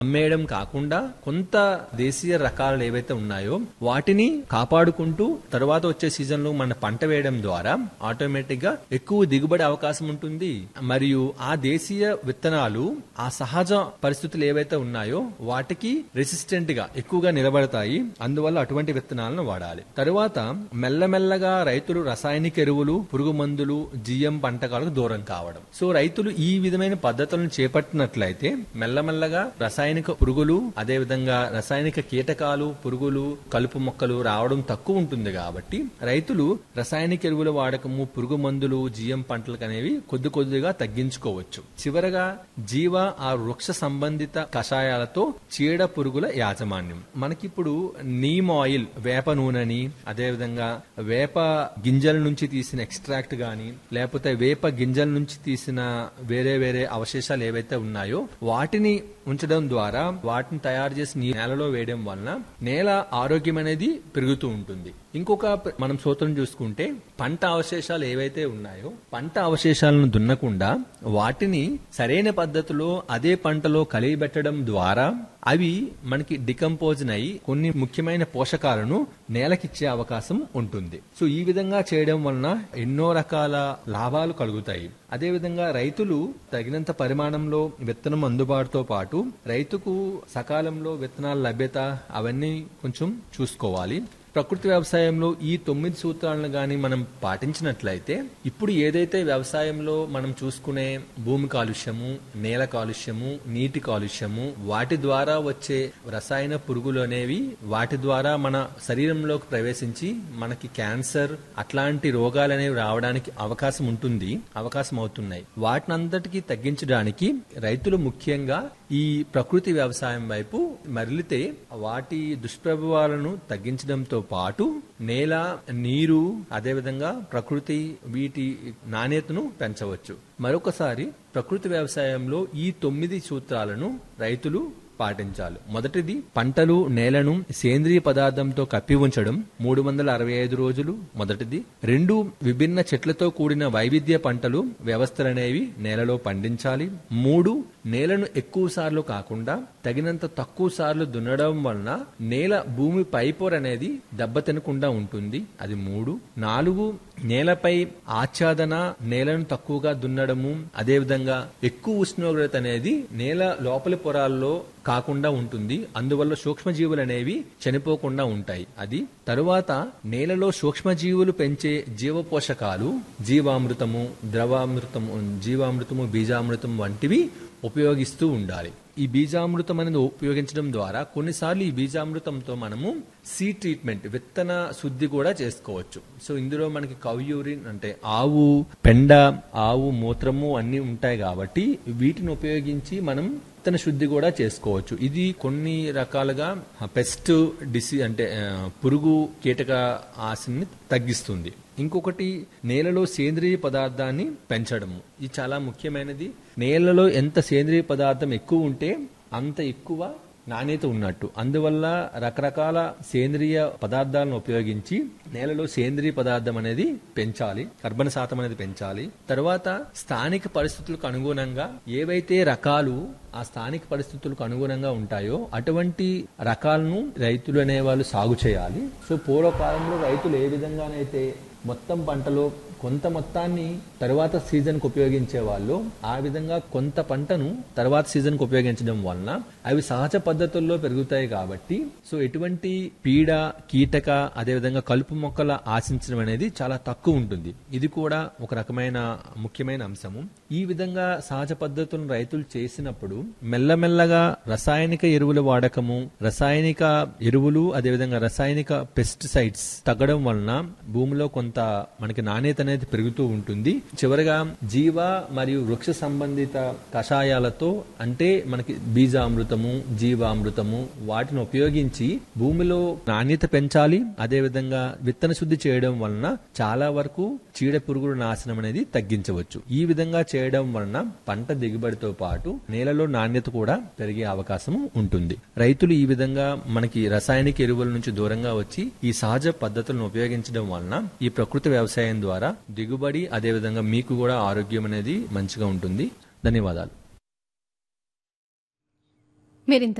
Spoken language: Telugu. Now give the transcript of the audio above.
అమ్మేయడం కాకుండా కొంత దేశీయ రకాలు ఏవైతే ఉన్నాయో వాటిని కాపాడుకుంటూ తర్వాత వచ్చే సీజన్ లో మన పంట వేయడం ద్వారా ఆటోమేటిక్ గా ఎక్కువ దిగుబడి అవకాశం ఉంటుంది మరియు ఆ దేశీయ విత్తనాలు ఆ సహజ పరిస్థితులు ఏవైతే ఉన్నాయో వాటికి రెసిస్టెంట్ గా ఎక్కువగా నిలబడతాయి అందువల్ల అటువంటి విత్తనాలను వాడాలి తరువాత మెల్లమెల్లగా రైతులు రసాయనిక ఎరువులు పురుగు మందులు జిఎం పంటకాలకు దూరం కావడం సో రైతులు ఈ విధమైన పద్ధతులను చేపట్టినట్లయితే మెల్లమెల్లగా రసాయనిక పురుగులు అదే విధంగా రసాయనిక కీటకాలు పురుగులు కలుపు మొక్కలు రావడం తక్కువ ఉంటుంది కాబట్టి రైతులు రసాయనిక ఎరువుల వాడకము పురుగు మందులు జిఎం పంటలకు అనేవి కొద్ది కొద్దిగా తగ్గించుకోవచ్చు చివరగా జీవ ఆ వృక్ష సంబంధిత కషాయాలతో చీడ పురుగుల యాజమాన్యం మనకిప్పుడు నీమ్ ఆయిల్ వేప నూనెని అదే విధంగా వేప గింజల నుంచి తీసిన ఎక్స్ట్రాక్ట్ గాని లేకపోతే వేప గింజల నుంచి తీసిన వేరే వేరే అవశేషాలు ఏవైతే ఉన్నాయో వాటిని ఉంచడం ద్వారా వాటిని తయారు చేసి నీ- నేలలో వేయడం వలన నేల ఆరోగ్యం అనేది పెరుగుతూ ఉంటుంది ఇంకొక ప- మనం సూత్రం చూసుకుంటే పంట అవశేషాలు ఏవైతే ఉన్నాయో పంట అవశేషాలను దున్నకుండా వాటిని సరైన పద్ధతిలో అదే పంటలో కలిగిబెట్టడం ద్వారా అవి మనకి డికంపోజన్ అయి కొన్ని ముఖ్యమైన పోషకాలను నేలకిచ్చే అవకాశం ఉంటుంది సో ఈ విధంగా చేయడం వలన ఎన్నో రకాల లాభాలు కలుగుతాయి అదేవిధంగా రైతులు తగినంత పరిమాణంలో విత్తనం అందుబాటుతో పాటు రైతుకు సకాలంలో విత్తనాల లభ్యత అవన్నీ కొంచెం చూసుకోవాలి ప్రకృతి వ్యవసాయంలో ఈ తొమ్మిది సూత్రాలను గాని మనం పాటించినట్లయితే ఇప్పుడు ఏదైతే వ్యవసాయంలో మనం చూసుకునే భూమి కాలుష్యము నేల కాలుష్యము నీటి కాలుష్యము వాటి ద్వారా వచ్చే రసాయన పురుగులు అనేవి వాటి ద్వారా మన శరీరంలోకి ప్రవేశించి మనకి క్యాన్సర్ అట్లాంటి రోగాలు అనేవి రావడానికి అవకాశం ఉంటుంది అవకాశం అవుతున్నాయి వాటినంతటికి తగ్గించడానికి రైతులు ముఖ్యంగా ఈ ప్రకృతి వ్యవసాయం వైపు మరలితే వాటి దుష్ప్రభావాలను తగ్గించడంతో పాటు నేల నీరు అదేవిధంగా ప్రకృతి వీటి నాణ్యతను పెంచవచ్చు మరొకసారి ప్రకృతి వ్యవసాయంలో ఈ తొమ్మిది సూత్రాలను రైతులు పాటించాలి మొదటిది పంటలు నేలను సేంద్రియ పదార్థంతో కప్పి ఉంచడం మూడు వందల అరవై ఐదు రోజులు మొదటిది రెండు విభిన్న చెట్లతో కూడిన వైవిధ్య పంటలు వ్యవస్థలనేవి నేలలో పండించాలి మూడు నేలను ఎక్కువ సార్లు కాకుండా తగినంత తక్కువ సార్లు దున్నడం వలన నేల భూమి పైపొర అనేది దెబ్బతినకుండా ఉంటుంది అది మూడు నాలుగు నేలపై ఆచ్ఛాదన నేలను తక్కువగా దున్నడము అదేవిధంగా ఎక్కువ ఉష్ణోగ్రత అనేది నేల లోపలి పొరాల్లో కాకుండా ఉంటుంది అందువల్ల సూక్ష్మజీవులు అనేవి చనిపోకుండా ఉంటాయి అది తరువాత నేలలో సూక్ష్మజీవులు పెంచే జీవ పోషకాలు జీవామృతము ద్రవామృతము జీవామృతము బీజామృతం వంటివి ఉపయోగిస్తూ ఉండాలి ఈ బీజామృతం అనేది ఉపయోగించడం ద్వారా కొన్నిసార్లు ఈ బీజామృతంతో మనము సీ ట్రీట్మెంట్ విత్తన శుద్ధి కూడా చేసుకోవచ్చు సో ఇందులో మనకి కవ్ యూరిన్ అంటే ఆవు పెండ ఆవు మూత్రము అన్ని ఉంటాయి కాబట్టి వీటిని ఉపయోగించి మనం విత్తన శుద్ధి కూడా చేసుకోవచ్చు ఇది కొన్ని రకాలుగా పెస్ట్ డిసి అంటే ఆ, పురుగు కీటక ఆశని తగ్గిస్తుంది ఇంకొకటి నేలలో సేంద్రియ పదార్థాన్ని పెంచడము ఇది చాలా ముఖ్యమైనది నేలలో ఎంత సేంద్రియ పదార్థం ఎక్కువ ఉంటే అంత ఎక్కువ నాణ్యత ఉన్నట్టు అందువల్ల రకరకాల సేంద్రియ పదార్థాలను ఉపయోగించి నేలలో సేంద్రియ పదార్థం అనేది పెంచాలి కర్బన శాతం అనేది పెంచాలి తర్వాత స్థానిక పరిస్థితులకు అనుగుణంగా ఏవైతే రకాలు ఆ స్థానిక పరిస్థితులకు అనుగుణంగా ఉంటాయో అటువంటి రకాలను రైతులు అనేవాళ్ళు సాగు చేయాలి సో పూర్వకాలంలో రైతులు ఏ విధంగానైతే మొత్తం పంటలో కొంత మొత్తాన్ని తర్వాత సీజన్కు ఉపయోగించే వాళ్ళు ఆ విధంగా కొంత పంటను తర్వాత సీజన్కు ఉపయోగించడం వలన అవి సహజ పద్ధతుల్లో పెరుగుతాయి కాబట్టి సో ఎటువంటి పీడ కీటక అదేవిధంగా కలుపు మొక్కల ఆశించడం అనేది చాలా తక్కువ ఉంటుంది ఇది కూడా ఒక రకమైన ముఖ్యమైన అంశము ఈ విధంగా సహజ పద్ధతులను రైతులు చేసినప్పుడు మెల్లమెల్లగా రసాయనిక ఎరువుల వాడకము రసాయనిక ఎరువులు అదేవిధంగా రసాయనిక పెస్టిసైడ్స్ తగ్గడం వలన భూమిలో కొంత మనకి నాణ్యత అనేది పెరుగుతూ ఉంటుంది చివరగా జీవ మరియు వృక్ష సంబంధిత కషాయాలతో అంటే మనకి బీజామృతము జీవామృతము వాటిని ఉపయోగించి భూమిలో నాణ్యత పెంచాలి అదేవిధంగా విత్తన శుద్ధి చేయడం వలన చాలా వరకు చీడ పురుగుల నాశనం అనేది తగ్గించవచ్చు ఈ విధంగా చేయడం వలన పంట దిగుబడితో పాటు నేలలో నాణ్యత కూడా పెరిగే అవకాశం ఉంటుంది రైతులు ఈ విధంగా మనకి రసాయనిక ఎరువుల నుంచి దూరంగా వచ్చి ఈ సహజ పద్ధతులను ఉపయోగించడం వలన ఈ ప్రకృతి వ్యవసాయం ద్వారా దిగుబడి అదేవిధంగా మీకు కూడా ఆరోగ్యం అనేది మంచిగా ఉంటుంది ధన్యవాదాలు మీరింత